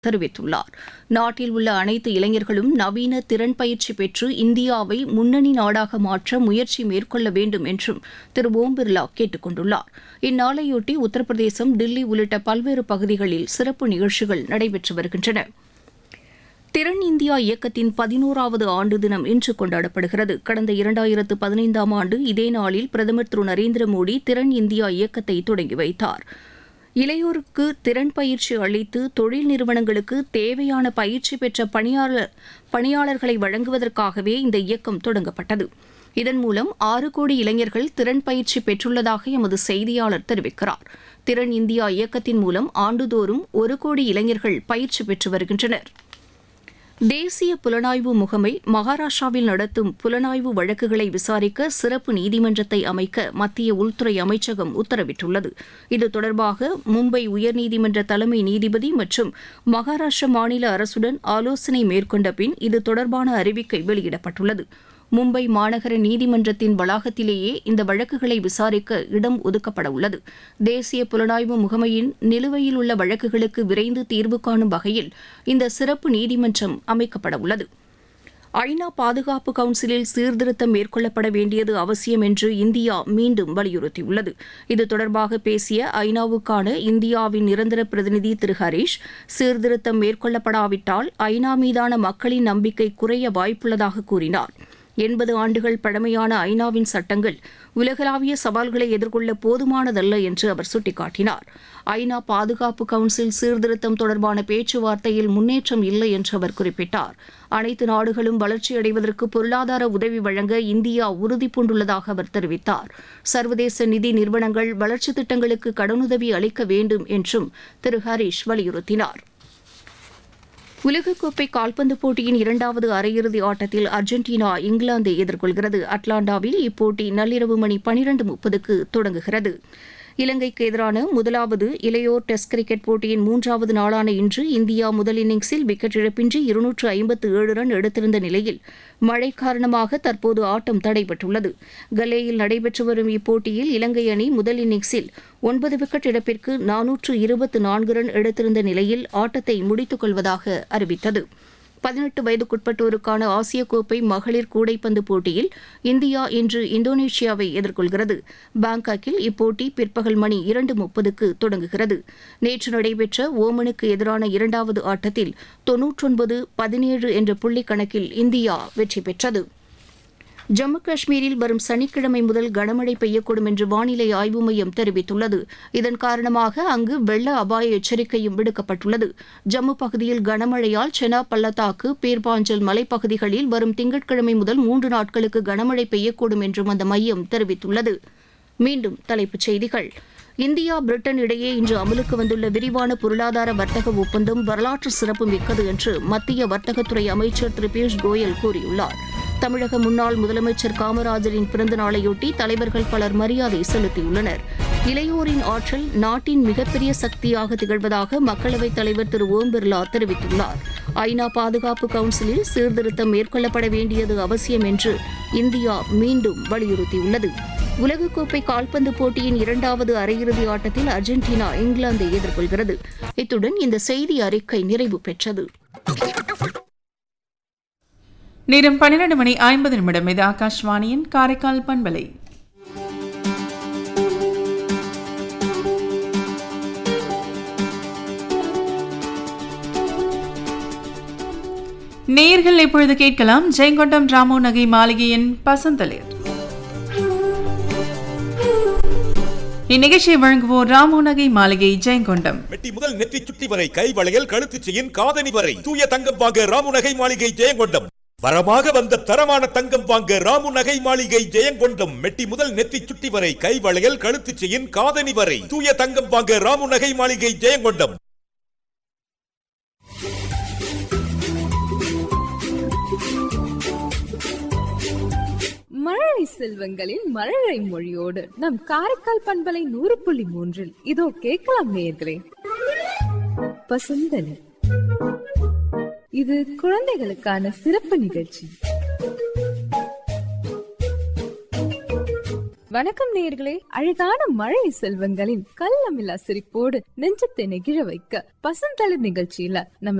தெரிவித்துள்ளார் நாட்டில் உள்ள அனைத்து இளைஞர்களும் நவீன திறன் பயிற்சி பெற்று இந்தியாவை முன்னணி நாடாக மாற்ற முயற்சி மேற்கொள்ள வேண்டும் என்றும் திரு ஓம் பிர்லா கேட்டுக் கொண்டுள்ளார் இந்நாளையொட்டி உத்தரப்பிரதேசம் தில்லி உள்ளிட்ட பல்வேறு பகுதிகளில் சிறப்பு நிகழ்ச்சிகள் நடைபெற்று வருகின்றன திறன் இந்தியா இயக்கத்தின் பதினோராவது ஆண்டு தினம் இன்று கொண்டாடப்படுகிறது கடந்த இரண்டாயிரத்து பதினைந்தாம் ஆண்டு இதே நாளில் பிரதமர் திரு நரேந்திர மோடி திறன் இந்தியா இயக்கத்தை தொடங்கி வைத்தார் இளையோருக்கு திறன் பயிற்சி அளித்து தொழில் நிறுவனங்களுக்கு தேவையான பயிற்சி பெற்ற பணியாளர் பணியாளர்களை வழங்குவதற்காகவே இந்த இயக்கம் தொடங்கப்பட்டது இதன் மூலம் ஆறு கோடி இளைஞர்கள் திறன் பயிற்சி பெற்றுள்ளதாக எமது செய்தியாளர் தெரிவிக்கிறார் திறன் இந்தியா இயக்கத்தின் மூலம் ஆண்டுதோறும் ஒரு கோடி இளைஞர்கள் பயிற்சி பெற்று வருகின்றனர் தேசிய புலனாய்வு முகமை மகாராஷ்டிராவில் நடத்தும் புலனாய்வு வழக்குகளை விசாரிக்க சிறப்பு நீதிமன்றத்தை அமைக்க மத்திய உள்துறை அமைச்சகம் உத்தரவிட்டுள்ளது இது தொடர்பாக மும்பை உயர்நீதிமன்ற தலைமை நீதிபதி மற்றும் மகாராஷ்டிர மாநில அரசுடன் ஆலோசனை மேற்கொண்ட பின் இது தொடர்பான அறிவிக்கை வெளியிடப்பட்டுள்ளது மும்பை மாநகர நீதிமன்றத்தின் வளாகத்திலேயே இந்த வழக்குகளை விசாரிக்க இடம் ஒதுக்கப்பட உள்ளது தேசிய புலனாய்வு முகமையின் நிலுவையில் உள்ள வழக்குகளுக்கு விரைந்து தீர்வு காணும் வகையில் இந்த சிறப்பு நீதிமன்றம் அமைக்கப்பட உள்ளது ஐநா பாதுகாப்பு கவுன்சிலில் சீர்திருத்தம் மேற்கொள்ளப்பட வேண்டியது அவசியம் என்று இந்தியா மீண்டும் வலியுறுத்தியுள்ளது இது தொடர்பாக பேசிய ஐநாவுக்கான இந்தியாவின் நிரந்தர பிரதிநிதி திரு ஹரீஷ் சீர்திருத்தம் மேற்கொள்ளப்படாவிட்டால் ஐநா மீதான மக்களின் நம்பிக்கை குறைய வாய்ப்புள்ளதாக கூறினார் எண்பது ஆண்டுகள் பழமையான ஐநாவின் சட்டங்கள் உலகளாவிய சவால்களை எதிர்கொள்ள போதுமானதல்ல என்று அவர் சுட்டிக்காட்டினார் ஐநா பாதுகாப்பு கவுன்சில் சீர்திருத்தம் தொடர்பான பேச்சுவார்த்தையில் முன்னேற்றம் இல்லை என்று அவர் குறிப்பிட்டார் அனைத்து நாடுகளும் வளர்ச்சியடைவதற்கு பொருளாதார உதவி வழங்க இந்தியா உறுதிபூண்டுள்ளதாக அவர் தெரிவித்தார் சர்வதேச நிதி நிறுவனங்கள் வளர்ச்சித் திட்டங்களுக்கு கடனுதவி அளிக்க வேண்டும் என்றும் திரு ஹரீஷ் வலியுறுத்தினார் உலகக்கோப்பை கால்பந்து போட்டியின் இரண்டாவது அரையிறுதி ஆட்டத்தில் அர்ஜென்டினா இங்கிலாந்தை எதிர்கொள்கிறது அட்லாண்டாவில் இப்போட்டி நள்ளிரவு மணி பனிரண்டு முப்பதுக்கு தொடங்குகிறது இலங்கைக்கு எதிரான முதலாவது இளையோர் டெஸ்ட் கிரிக்கெட் போட்டியின் மூன்றாவது நாளான இன்று இந்தியா முதல் இன்னிங்ஸில் விக்கெட் இழப்பின்றி இருநூற்று ஐம்பத்து ஏழு ரன் எடுத்திருந்த நிலையில் மழை காரணமாக தற்போது ஆட்டம் தடைபட்டுள்ளது கலேயில் நடைபெற்று வரும் இப்போட்டியில் இலங்கை அணி முதல் இன்னிங்ஸில் ஒன்பது விக்கெட் இழப்பிற்கு நானூற்று இருபத்து நான்கு ரன் எடுத்திருந்த நிலையில் ஆட்டத்தை முடித்துக் கொள்வதாக அறிவித்தது பதினெட்டு வயதுக்குட்பட்டோருக்கான ஆசிய கோப்பை மகளிர் கூடைப்பந்து போட்டியில் இந்தியா இன்று இந்தோனேஷியாவை எதிர்கொள்கிறது பாங்காக்கில் இப்போட்டி பிற்பகல் மணி இரண்டு முப்பதுக்கு தொடங்குகிறது நேற்று நடைபெற்ற ஓமனுக்கு எதிரான இரண்டாவது ஆட்டத்தில் தொன்னூற்றொன்பது பதினேழு என்ற புள்ளி கணக்கில் இந்தியா வெற்றி பெற்றது ஜம்மு காஷ்மீரில் வரும் சனிக்கிழமை முதல் கனமழை பெய்யக்கூடும் என்று வானிலை ஆய்வு மையம் தெரிவித்துள்ளது இதன் காரணமாக அங்கு வெள்ள அபாய எச்சரிக்கையும் விடுக்கப்பட்டுள்ளது ஜம்மு பகுதியில் கனமழையால் செனா பள்ளத்தாக்கு பீர்பாஞ்சல் மலைப்பகுதிகளில் வரும் திங்கட்கிழமை முதல் மூன்று நாட்களுக்கு கனமழை பெய்யக்கூடும் என்றும் அந்த மையம் தெரிவித்துள்ளது மீண்டும் தலைப்புச் செய்திகள் இந்தியா பிரிட்டன் இடையே இன்று அமலுக்கு வந்துள்ள விரிவான பொருளாதார வர்த்தக ஒப்பந்தம் வரலாற்று சிறப்பு மிக்கது என்று மத்திய வர்த்தகத்துறை அமைச்சர் திரு பியூஷ் கோயல் கூறியுள்ளார் தமிழக முன்னாள் முதலமைச்சர் காமராஜரின் பிறந்த நாளையொட்டி தலைவர்கள் பலர் மரியாதை செலுத்தியுள்ளனர் இளையோரின் ஆற்றல் நாட்டின் மிகப்பெரிய சக்தியாக திகழ்வதாக மக்களவைத் தலைவர் திரு ஓம் பிர்லா தெரிவித்துள்ளார் ஐநா பாதுகாப்பு கவுன்சிலில் சீர்திருத்தம் மேற்கொள்ளப்பட வேண்டியது அவசியம் என்று இந்தியா மீண்டும் வலியுறுத்தியுள்ளது உலகக்கோப்பை கால்பந்து போட்டியின் இரண்டாவது அரையிறுதி ஆட்டத்தில் அர்ஜென்டினா இங்கிலாந்தை எதிர்கொள்கிறது இத்துடன் இந்த செய்தி அறிக்கை நிறைவு பெற்றது நேரம் பன்னிரண்டு மணி ஐம்பது நிமிடம் இது ஆகாஷ்வாணியின் காரைக்கால் பண்பலை நேர்கள் இப்பொழுது கேட்கலாம் ஜெயங்கொண்டம் ராமோ நகை மாளிகையின் பசந்தளிர் இந்நிகழ்ச்சியை வழங்குவோர் ராமோ நகை மாளிகை ஜெயங்கொண்டம் மெட்டி முதல் நெற்றி சுட்டி வரை கை வளையல் கழுத்து செயின் காதணி வரை தூய தங்கம் வாங்க ராமு நகை மாளிகை ஜெயங்கொண்டம் வரமாக வந்த தரமான தங்கம் வாங்க ராமு நகை மாளிகை ஜெயங்கொண்டம் மெட்டி முதல் நெத்தி சுட்டி வரை கை வளையல் கழுத்து செயின் காதணி வரை தூய தங்கம் வாங்க ராமு நகை மாளிகை ஜெயங்கொண்டம் மழலை செல்வங்களின் மழலை மொழியோடு நம் காரைக்கால் பண்பலை நூறு புள்ளி மூன்றில் இதோ கேட்கலாம் நேயர்களே பசுந்தனி இது குழந்தைகளுக்கான சிறப்பு நிகழ்ச்சி வணக்கம் நேயர்களே அழகான மழை செல்வங்களின் கள்ளமில்லா சிரிப்போடு நெஞ்சத்தை நெகிழ வைக்க பசுந்தளிர் நிகழ்ச்சியில நம்ம